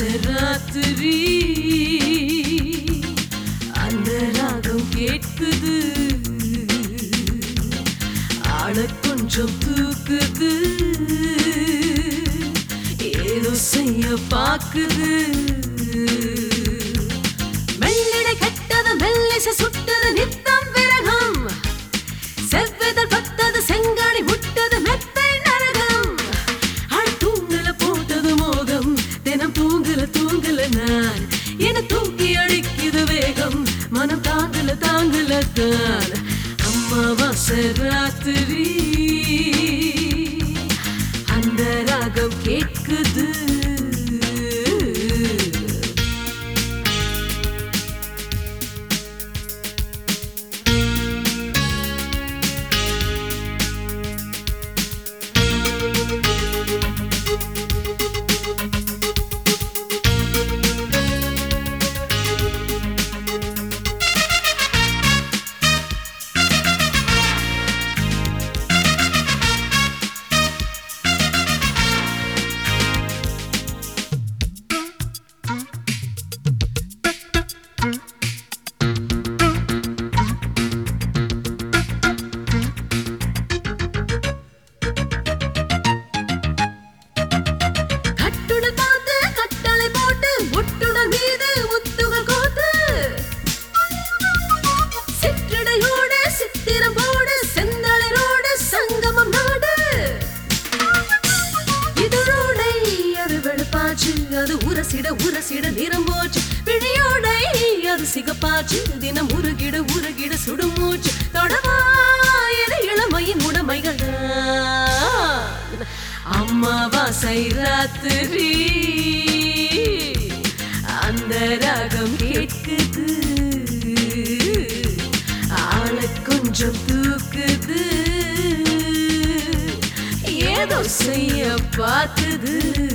ராத்திரி அந்த ராகம் கேட்குது ஆள கொஞ்சம் தூக்குது ஏதோ செய்ய பாக்குது மெல்லிடை கெட்டது மெல்லிசை சுட்டது நித்தம் விரகம் செவ்விதழ் பத்தது செங்காடி முட்டது மெத்தை நரகம் அட தூங்கல போட்டது மோகம் தினம் தூங்கல தூங்கல நான் என தூக்கி அழிக்குது வேகம் மனம் தாங்கல தாங்கல தான் அம்மாவாசை ராத்திரி அந்த ராகம் கேட்குது கட்டுடல் பார்த்து கட்டளை போட்டு முட்டுடல் மீது முத்துகள் கோத்து சிற்றடையோடு சித்திரம் போடு செந்தளரோடு சங்கமம் நாடு இதழோடை அது வெளுப்பாச்சு அது உரசிட உரசிட நிறம் போச்சு விழியோடை அது சிகப்பாச்சு தினம் உருகிட உருகிட சுடுமூச்சு தொடவா இது இளமையின் உடமைகள் அம்மாவாசை ராத்திரி அந்த ராகம் கேட்குது ஆளை கொஞ்சம் தூக்குது ஏதோ செய்ய பார்க்குது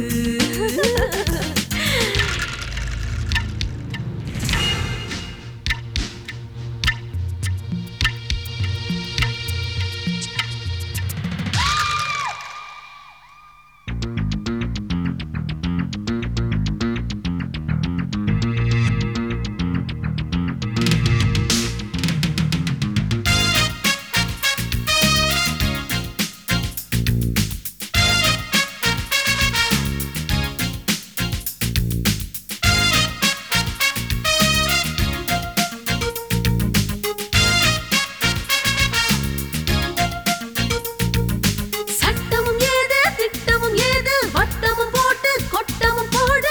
சட்டமும் ஏது திட்டமும் ஏது வட்டமும் போட்டு கொட்டமும் போடு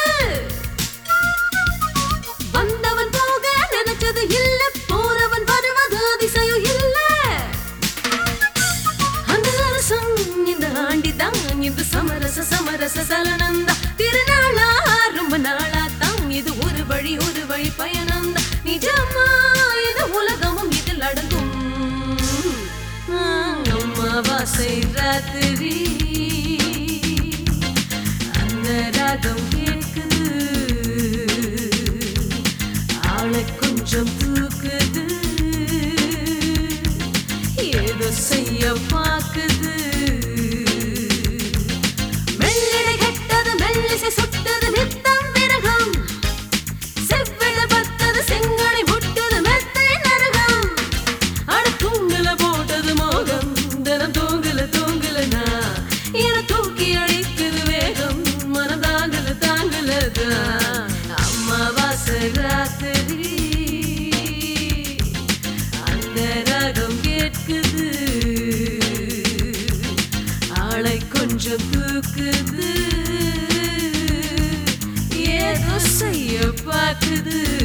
வந்தவன் போக நினைச்சது இல்ல போறவன் வருவது அதிசயம் இல்ல அந்த அரசம் இந்த ஆண்டிதான் இந்த சமரச சமரச சலனந்தா திருநாளா ரொம்ப நாளா தான் இது ஒரு வழி ஒரு வழி பயணம் நிஜமா இது உலகமும் இதில் அடங்கும் ஆம், அம்மாவாசை ராத்திரி அந்த ராகம் கேட்குது ஆளை கொஞ்சம் தூக்குது ஏதோ செய்ய பார்க்குது மெல்லிடை கெட்டது மெல்லிசை சுட்டது நித்தம் விரகம் செவ்விட பத்தது செங்கடை முட்டது மெத்தை நரகம் அட தூங்கல போட்டது மோகம் தினம் தூங்கல தூங்கலனா என தூக்கி அழிக்குது வேகம் மனம் தாங்கல தாங்கலதான் அம்மாவாசை ராத்திரி அந்த ராகம் கேட்குது ஆளை கொஞ்சம் தூக்குது ஏதோ செய்ய பார்க்குது